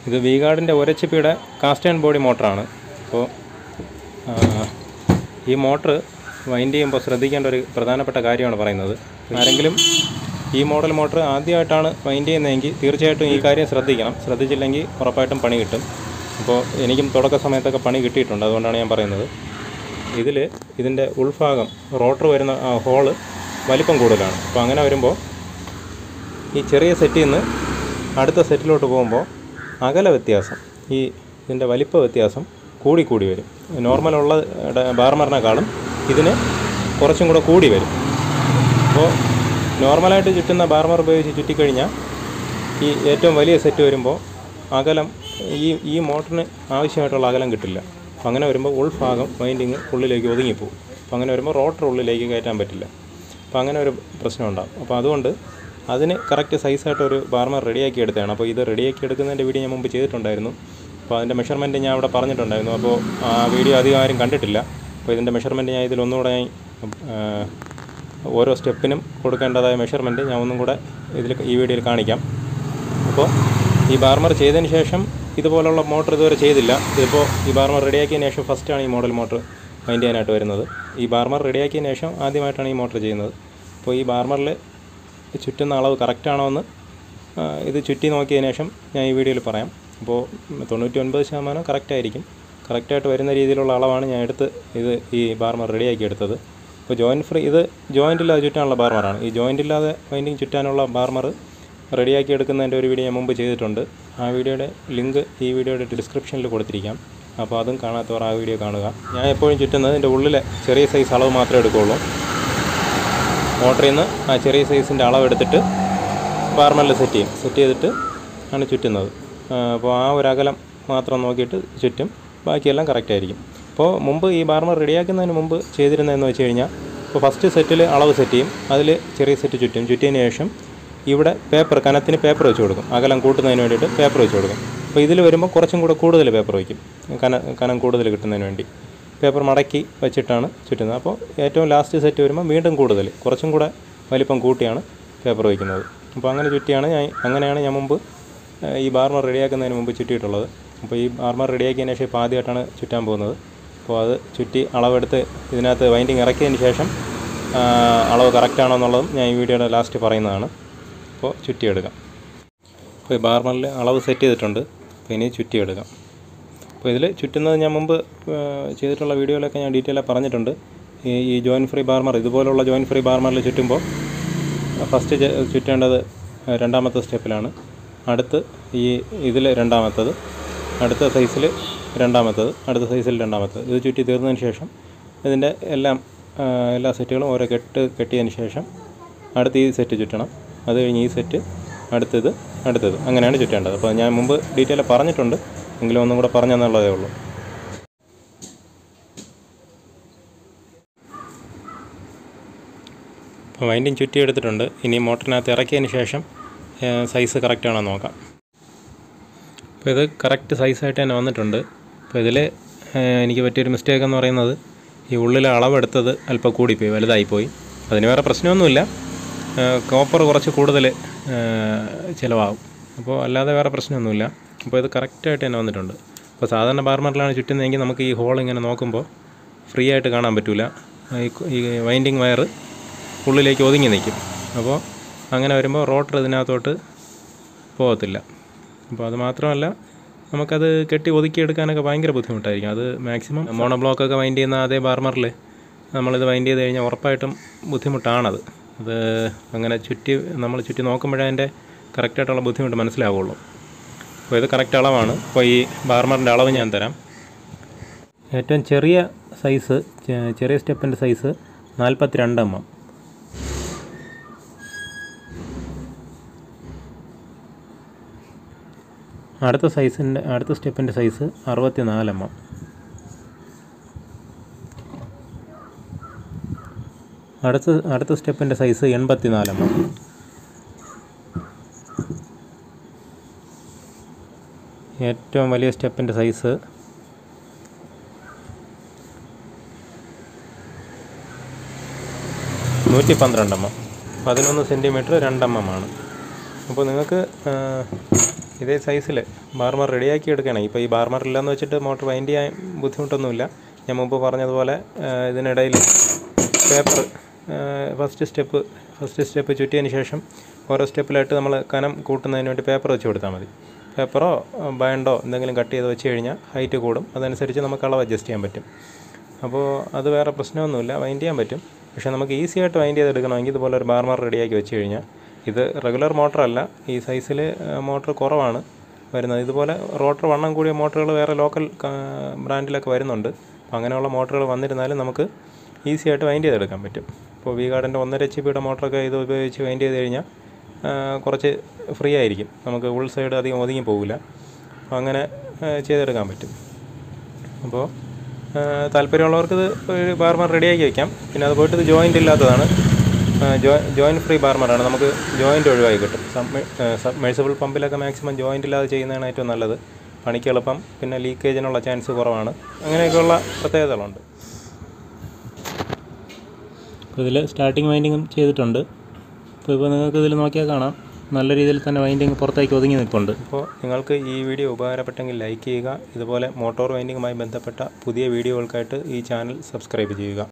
ഇത് വി ഗാർഡിൻ്റെ ഒരച്ചിപ്പിയുടെ കാസ്റ്റേൺ ബോഡി മോട്ടറാണ് അപ്പോൾ ആ, ഈ മോട്ടർ വൈൻഡ് ചെയ്യുമ്പോൾ ശ്രദ്ധിക്കേണ്ട ഒരു പ്രധാനപ്പെട്ട കാര്യമാണ് പറയുന്നത് ആരെങ്കിലും ഈ മോഡൽ മോട്ടർ ആദ്യമായിട്ടാണ് വൈൻഡ് ചെയ്യുന്നതെങ്കിൽ തീർച്ചയായിട്ടും ഈ കാര്യം ശ്രദ്ധിക്കണം ശ്രദ്ധിച്ചില്ലെങ്കിൽ ഉറപ്പായിട്ടും പണി കിട്ടും അപ്പോൾ എനിക്കും തുടക്ക സമയത്തൊക്കെ പണി കിട്ടിയിട്ടുണ്ട് അതുകൊണ്ടാണ് ഞാൻ പറയുന്നത് ഇതിൽ ഇതിൻ്റെ ഉൾഭാഗം റോട്ടർ വരുന്ന ആ ഹോള് വലിപ്പം കൂടുതലാണ് അപ്പോൾ അങ്ങനെ വരുമ്പോൾ ഈ ചെറിയ സെറ്റിൽ നിന്ന് അടുത്ത സെറ്റിലോട്ട് പോകുമ്പോൾ അകല വ്യത്യാസം ഈ ഇതിൻ്റെ വലിപ്പ വ്യത്യാസം കൂടി കൂടി വരും നോർമലുള്ള ബാർമറിനേക്കാളും ഇതിന് കുറച്ചും കൂടെ കൂടി വരും അപ്പോൾ നോർമലായിട്ട് ചുറ്റുന്ന ബാർമർ ഉപയോഗിച്ച് ചുറ്റിക്കഴിഞ്ഞാൽ ഈ ഏറ്റവും വലിയ സെറ്റ് വരുമ്പോൾ അകലം ഈ ഈ മോട്ടറിന് ആവശ്യമായിട്ടുള്ള അകലം കിട്ടില്ല അപ്പം അങ്ങനെ വരുമ്പോൾ ഉൾഭാഗം വൈൻഡിങ് ഉള്ളിലേക്ക് ഒതുങ്ങിപ്പോവും അപ്പം അങ്ങനെ വരുമ്പോൾ റോട്ടർ ഉള്ളിലേക്ക് കയറ്റാൻ പറ്റില്ല അപ്പം അങ്ങനെ ഒരു പ്രശ്നം ഉണ്ടാകും അപ്പോൾ അതുകൊണ്ട് അതിന് കറക്റ്റ് സൈസായിട്ട് ഒരു ബാർമർ റെഡിയാക്കി എടുത്തതാണ് അപ്പോൾ ഇത് റെഡിയാക്കി എടുക്കുന്നതിൻ്റെ വീഡിയോ ഞാൻ മുമ്പ് ചെയ്തിട്ടുണ്ടായിരുന്നു അപ്പോൾ അതിൻ്റെ മെഷർമെൻറ്റ് ഞാൻ അവിടെ പറഞ്ഞിട്ടുണ്ടായിരുന്നു അപ്പോൾ ആ വീഡിയോ അധികം ആരും കണ്ടിട്ടില്ല അപ്പോൾ ഇതിൻ്റെ മെഷർമെൻറ്റ് ഞാൻ ഇതിൽ ഒന്നുകൂടെ ഞാൻ ആ, ഓരോ സ്റ്റെപ്പിനും കൊടുക്കേണ്ടതായ മെഷർമെൻറ്റ് ഞാൻ ഒന്നും കൂടെ ഇതിൽ ഈ വീഡിയോയിൽ കാണിക്കാം അപ്പോൾ ഈ ബാർമർ ചെയ്തതിന് ശേഷം ഇതുപോലുള്ള മോട്ടർ ഇതുവരെ ചെയ്തില്ല ഇതിപ്പോൾ ഈ ബാർമർ റെഡിയാക്കിയതിന് ശേഷം ഫസ്റ്റാണ് ഈ മോഡൽ മോട്ടർ മൈൻഡ് ചെയ്യാനായിട്ട് വരുന്നത് ഈ ബാർമർ റെഡിയാക്കിയതിന് ശേഷം ആദ്യമായിട്ടാണ് ഈ മോട്ടർ ചെയ്യുന്നത് അപ്പോൾ ഈ ബാർമറിൽ ചുറ്റുന്ന അളവ് കറക്റ്റാണോ എന്ന് ആ, ഇത് ചുറ്റി നോക്കിയതിന് ശേഷം ഞാൻ ഈ വീഡിയോയിൽ പറയാം അപ്പോൾ തൊണ്ണൂറ്റി ഒൻപത് ശതമാനം കറക്റ്റായിരിക്കും കറക്റ്റായിട്ട് വരുന്ന രീതിയിലുള്ള അളവാണ് ഞാൻ എടുത്ത് ഇത് ഈ ബാർമർ റെഡിയാക്കി എടുത്തത് അപ്പോൾ ജോയിൻറ്റ് ഫ്രീ ഇത് ജോയിൻ്റ് ഇല്ലാതെ ചുറ്റാനുള്ള ബാർമറാണ് ഈ ജോയിൻ്റ് ഇല്ലാതെ വൈൻഡിങ് ചുറ്റാനുള്ള ബാർമർ റെഡിയാക്കി എടുക്കുന്നതിൻ്റെ ഒരു വീഡിയോ ഞാൻ മുമ്പ് ചെയ്തിട്ടുണ്ട് ആ വീഡിയോയുടെ ലിങ്ക് ഈ വീഡിയോയുടെ ഡിസ്ക്രിപ്ഷനിൽ കൊടുത്തിരിക്കാം അപ്പോൾ അതും കാണാത്തവർ ആ വീഡിയോ കാണുക ഞാൻ എപ്പോഴും ചുറ്റുന്നത് ഇതിൻ്റെ ഉള്ളിലെ ചെറിയ സൈസ് അളവ് മാത്രമേ എടുക്കുകയുള്ളൂ മോട്ടറിൽ നിന്ന് ആ ചെറിയ സൈസിൻ്റെ അളവെടുത്തിട്ട് ബാർമലിൽ സെറ്റ് ചെയ്യും സെറ്റ് ചെയ്തിട്ട് ആണ് ചുറ്റുന്നത് ആ, അപ്പോൾ ആ ഒരു അകലം മാത്രം നോക്കിയിട്ട് ചുറ്റും ബാക്കിയെല്ലാം കറക്റ്റ് ആയിരിക്കും അപ്പോൾ മുമ്പ് ഈ ബാർമർ റെഡിയാക്കുന്നതിന് മുമ്പ് ചെയ്തിരുന്നതെന്ന് വെച്ച് കഴിഞ്ഞാൽ ഇപ്പോൾ ഫസ്റ്റ് സെറ്റിൽ അളവ് സെറ്റ് ചെയ്യും അതിൽ ചെറിയ സെറ്റ് ചുറ്റും ചുറ്റിയതിന് ശേഷം ഇവിടെ പേപ്പർ കനത്തിന് പേപ്പർ വെച്ച് കൊടുക്കും അകലം കൂട്ടുന്നതിന് വേണ്ടിയിട്ട് പേപ്പർ വെച്ച് കൊടുക്കും അപ്പോൾ ഇതിൽ വരുമ്പോൾ കുറച്ചും കൂടെ കൂടുതൽ പേപ്പർ വയ്ക്കും കന കനം കൂടുതൽ കിട്ടുന്നതിന് വേണ്ടി പേപ്പർ മടക്കി വെച്ചിട്ടാണ് ചുറ്റുന്നത് അപ്പോൾ ഏറ്റവും ലാസ്റ്റ് സെറ്റ് വരുമ്പോൾ വീണ്ടും കൂടുതൽ കുറച്ചും കൂടെ വലിപ്പം കൂട്ടിയാണ് പേപ്പർ വയ്ക്കുന്നത് അപ്പോൾ അങ്ങനെ ചുറ്റിയാണ് ഞാൻ അങ്ങനെയാണ് ഞാൻ മുമ്പ് ഏഹ്, ഈ ബാർമർ റെഡിയാക്കുന്നതിന് മുമ്പ് ചുറ്റിയിട്ടുള്ളത് അപ്പോൾ ഈ ബാർമർ റെഡിയാക്കിയതിന് ശേഷം ഇപ്പോൾ ആദ്യമായിട്ടാണ് ചുറ്റാൻ പോകുന്നത് അപ്പോൾ അത് ചുറ്റി അളവെടുത്ത് ഇതിനകത്ത് വൈൻഡിങ് ഇറക്കിയതിന് ശേഷം ആ, അളവ് കറക്റ്റാണോ എന്നുള്ളതും ഞാൻ ഈ വീഡിയോയുടെ ലാസ്റ്റ് പറയുന്നതാണ് അപ്പോൾ ചുറ്റിയെടുക്കാം അപ്പോൾ ഈ ബാർമറിൽ അളവ് സെറ്റ് ചെയ്തിട്ടുണ്ട് അപ്പോൾ ഇനി ചുറ്റിയെടുക്കാം അപ്പോൾ ഇതിൽ ചുറ്റുന്നത് ഞാൻ മുമ്പ് ആ, ചെയ്തിട്ടുള്ള വീഡിയോയിലൊക്കെ ഞാൻ ഡീറ്റെയിൽ ആയി പറഞ്ഞിട്ടുണ്ട് ഈ ഈ ജോയിൻ ഫ്രീ ബാർമർ ഇതുപോലുള്ള ജോയിൻ ഫ്രീ ബാർമറിൽ ചുറ്റുമ്പോൾ ഫസ്റ്റ് ചെ- ചുറ്റേണ്ടത് രണ്ടാമത്തെ സ്റ്റെപ്പിലാണ് അടുത്ത് ഈ ഇതിൽ രണ്ടാമത്തത് അടുത്ത സൈസിൽ രണ്ടാമത്തത് അടുത്ത സൈസിൽ രണ്ടാമത്തത് ഇത് ചുറ്റി തീർന്നതിന് ശേഷം ഇതിൻ്റെ എല്ലാം ആ, എല്ലാ സെറ്റുകളും ഓരോ കെട്ട് കെട്ടിയതിന് ശേഷം അടുത്ത് ഈ സെറ്റ് ചുറ്റണം അത് കഴിഞ്ഞ് ഈ സെറ്റ് അടുത്തത് അടുത്തത് അങ്ങനെയാണ് ചുറ്റേണ്ടത് അപ്പോൾ ഞാൻ മുമ്പ് ഡീറ്റെയിൽ പറഞ്ഞിട്ടുണ്ട് എങ്കിലും ഒന്നും കൂടെ പറഞ്ഞെന്നുള്ളതേ ഉള്ളൂ അപ്പോൾ വൈൻഡിങ് ചുറ്റി എടുത്തിട്ടുണ്ട് ഇനി മോട്ടറിനകത്ത് ഇറക്കിയതിന് ശേഷം സൈസ് കറക്റ്റാണോ നോക്കാം അപ്പോൾ ഇത് കറക്റ്റ് സൈസായിട്ട് തന്നെ വന്നിട്ടുണ്ട് അപ്പോൾ ഇതിൽ എനിക്ക് പറ്റിയൊരു മിസ്റ്റേക്ക് എന്ന് പറയുന്നത് ഈ ഉള്ളിലെ അളവെടുത്തത് അല്പം കൂടിപ്പോയി വലുതായിപ്പോയി അതിന് വേറെ പ്രശ്നമൊന്നുമില്ല കോപ്പർ കുറച്ച് കൂടുതൽ ചിലവാകും അപ്പോൾ അല്ലാതെ വേറെ പ്രശ്നമൊന്നുമില്ല അപ്പോൾ ഇത് കറക്റ്റായിട്ട് തന്നെ വന്നിട്ടുണ്ട് അപ്പോൾ സാധാരണ ബാർമറിലാണ് ചുറ്റുന്നതെങ്കിൽ നമുക്ക് ഈ ഹോൾ ഇങ്ങനെ നോക്കുമ്പോൾ ഫ്രീ ആയിട്ട് കാണാൻ പറ്റില്ല ഈ ഈ വൈൻഡിങ് വയർ ഉള്ളിലേക്ക് ഒതുങ്ങി നിൽക്കും അപ്പോൾ അങ്ങനെ വരുമ്പോൾ റോട്ടർ ഇതിനകത്തോട്ട് പോകത്തില്ല അപ്പോൾ അത് മാത്രമല്ല നമുക്കത് കെട്ടി ഒതുക്കിയെടുക്കാനൊക്കെ ഭയങ്കര ബുദ്ധിമുട്ടായിരിക്കും അത് മാക്സിമം മോണോ ബ്ലോക്കൊക്കെ വൈൻഡ് ചെയ്യുന്ന അതേ ബാർമറിൽ നമ്മളിത് വൈൻഡ് ചെയ്ത് കഴിഞ്ഞാൽ ഉറപ്പായിട്ടും ബുദ്ധിമുട്ടാണത് അത് അങ്ങനെ ചുറ്റി നമ്മൾ ചുറ്റി നോക്കുമ്പോഴേ അതിൻ്റെ കറക്റ്റായിട്ടുള്ള ബുദ്ധിമുട്ട് മനസ്സിലാവുള്ളൂ അപ്പോൾ ഇത് കറക്റ്റ് അളവാണ് അപ്പോൾ ഈ ബാർമറിൻ്റെ അളവ് ഞാൻ തരാം ഏറ്റവും ചെറിയ സൈസ് ചെ- ചെറിയ സ്റ്റെപ്പിൻ്റെ സൈസ് നാൽപ്പത്തി രണ്ട് എം എം അടുത്ത സൈസിൻ്റെ അടുത്ത സ്റ്റെപ്പിൻ്റെ സൈസ് അറുപത്തി നാല് എം എം അടുത്ത അടുത്ത സ്റ്റെപ്പിൻ്റെ സൈസ് എൺപത്തി നാല് എം എം ഏറ്റവും വലിയ സ്റ്റെപ്പിൻ്റെ സൈസ് നൂറ്റി പന്ത്രണ്ട് എം എം പതിനൊന്ന് സെൻറ്റിമീറ്റർ രണ്ട് എം എം ആണ് അപ്പോൾ നിങ്ങൾക്ക് ആ, ഇതേ സൈസിൽ ബാർമർ റെഡിയാക്കി എടുക്കുകയാണ് ഇപ്പോൾ ഈ ബാർമർ ഇല്ലെന്ന് വെച്ചിട്ട് മോട്ടർ വൈൻഡ് ചെയ്യാൻ ബുദ്ധിമുട്ടൊന്നുമില്ല ഞാൻ മുമ്പ് പറഞ്ഞതുപോലെ ആ, ഇതിനിടയിൽ paper first step first step ചുറ്റിയതിന് ശേഷം ഓരോ സ്റ്റെപ്പിലായിട്ട് നമ്മൾ കനം കൂട്ടുന്നതിന് വേണ്ടി പേപ്പർ വെച്ച് കൊടുത്താൽ മതി പേപ്പറോ ബയണ്ടോ എന്തെങ്കിലും കട്ട് ചെയ്ത് വെച്ച് കഴിഞ്ഞാൽ ഹൈറ്റ് കൂടും അതനുസരിച്ച് നമുക്ക് അളവ് അഡ്ജസ്റ്റ് ചെയ്യാൻ പറ്റും അപ്പോൾ അത് വേറെ പ്രശ്നമൊന്നുമില്ല വൈൻഡ് ചെയ്യാൻ പറ്റും പക്ഷേ നമുക്ക് ഈസി ആയിട്ട് വൈൻഡ് ചെയ്തെടുക്കണമെങ്കിൽ ഇതുപോലെ ഒരു ബാർമർ റെഡിയാക്കി വെച്ച് കഴിഞ്ഞാൽ ഇത് റെഗുലർ മോട്ടറല്ല ഈ സൈസിൽ മോട്ടർ കുറവാണ് വരുന്നത് ഇതുപോലെ റോട്ടർ വണ്ണം കൂടിയ മോട്ടറുകൾ വേറെ ലോക്കൽ ബ്രാൻഡിലൊക്കെ വരുന്നുണ്ട് അപ്പോൾ അങ്ങനെയുള്ള മോട്ടറുകൾ വന്നിരുന്നാലും നമുക്ക് ഈസി ആയിട്ട് വൈൻഡ് ചെയ്തെടുക്കാൻ പറ്റും ഇപ്പോൾ വി ഗാർഡിൻ്റെ ഒന്നര എച്ച് പിയുടെ മോട്ടറൊക്കെ ഇത് ഉപയോഗിച്ച് വൈൻഡ് ചെയ്ത് കഴിഞ്ഞാൽ ആ, കുറച്ച് ഫ്രീ ആയിരിക്കും നമുക്ക് ഉൾ സൈഡ് അധികം ഒതുങ്ങി പോകില്ല അപ്പോൾ അങ്ങനെ ആ, ചെയ്തെടുക്കാൻ പറ്റും അപ്പോൾ താല്പര്യമുള്ളവർക്ക് ഇത് ഒരു ബാർമർ റെഡിയാക്കി വയ്ക്കാം പിന്നെ അത് പോയിട്ട് ഇത് ജോയിൻ്റ് ഇല്ലാത്തതാണ് ജോ ജോയിൻറ്റ് ഫ്രീ ബാർമറാണ് നമുക്ക് ജോയിൻ്റ് ഒഴിവായി കിട്ടും സബ്മേഴ്സിബിൾ പമ്പിലൊക്കെ മാക്സിമം ജോയിൻ്റ് ഇല്ലാതെ ചെയ്യുന്നതാണ് ഏറ്റവും നല്ലത് പണിക്ക് എളുപ്പം പിന്നെ ലീക്കേജിനുള്ള ചാൻസ് കുറവാണ് അങ്ങനെയൊക്കെയുള്ള പ്രത്യേകതകളുണ്ട് അപ്പോൾ ഇതിൽ സ്റ്റാർട്ടിങ് വൈൻഡിങ്ങും ചെയ്തിട്ടുണ്ട് അപ്പോൾ ഇപ്പോൾ നിങ്ങൾക്ക് ഇതിൽ നോക്കിയാൽ കാണാം നല്ല രീതിയിൽ തന്നെ വൈൻഡിങ് പുറത്തേക്ക് ഒതുങ്ങി നിൽക്കുന്നുണ്ട് അപ്പോൾ നിങ്ങൾക്ക് ഈ വീഡിയോ ഉപകാരപ്പെട്ടെങ്കിൽ ലൈക്ക് ചെയ്യുക ഇതുപോലെ മോട്ടോർ വൈൻഡിങ്ങുമായി ബന്ധപ്പെട്ട പുതിയ വീഡിയോകൾക്കായിട്ട് ഈ ചാനൽ സബ്സ്ക്രൈബ് ചെയ്യുക